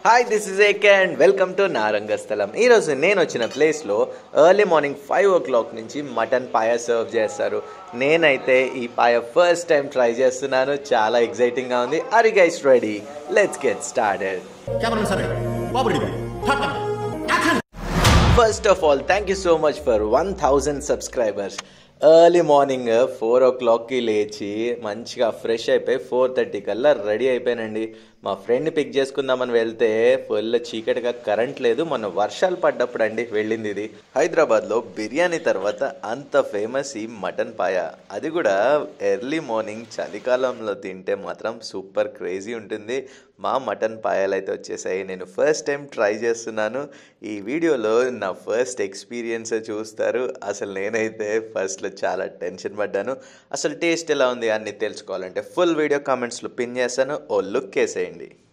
hi this is AK and welcome to నారంగస్థలం ఈరోజు నేను వచ్చిన ప్లేస్లో early morning five o'clock నుంచి మటన్ పాయ సర్వ్ చేస్తారు నేనైతే ఈ పాయ ఫస్ట్ టైం ట్రై చేస్తున్నాను చాలా ఎగ్జైటింగ్గా ఉంది అరి guys ready let's get started camera సరే బాబు ready third action first of all thank you so much for one thousand subscribers early morning four ఓ క్లాక్కి లేచి మంచిగా ఫ్రెష్ అయిపోయి ఫోర్ థర్టీ కల్లా రెడీ అయిపోయానండి మా ఫ్రెండ్ పిక్ చేసుకుందామని వెళ్తే ఫుల్ చీకటిగా కరెంట్ లేదు మొన్న వర్షాలు పడ్డప్పుడు అండి వెళ్ళింది ఇది హైదరాబాద్లో బిర్యానీ తర్వాత అంత ఫేమస్ ఈ మటన్ పాయ అది కూడా ఎర్లీ మార్నింగ్ చలికాలంలో తింటే మాత్రం సూపర్ క్రేజీ ఉంటుంది మా మటన్ పాయాలు అయితే వచ్చేసాయి నేను ఫస్ట్ టైం ట్రై చేస్తున్నాను ఈ వీడియోలో నా ఫస్ట్ ఎక్స్పీరియన్స్ చూస్తారు అసలు నేనైతే ఫస్ట్లో చాలా టెన్షన్ పడ్డాను అసలు టేస్ట్ ఎలా ఉంది అని తెలుసుకోవాలంటే ఫుల్ వీడియో కామెంట్స్లో పిన్ చేస్తాను ఓ లుక్ వేసేయండి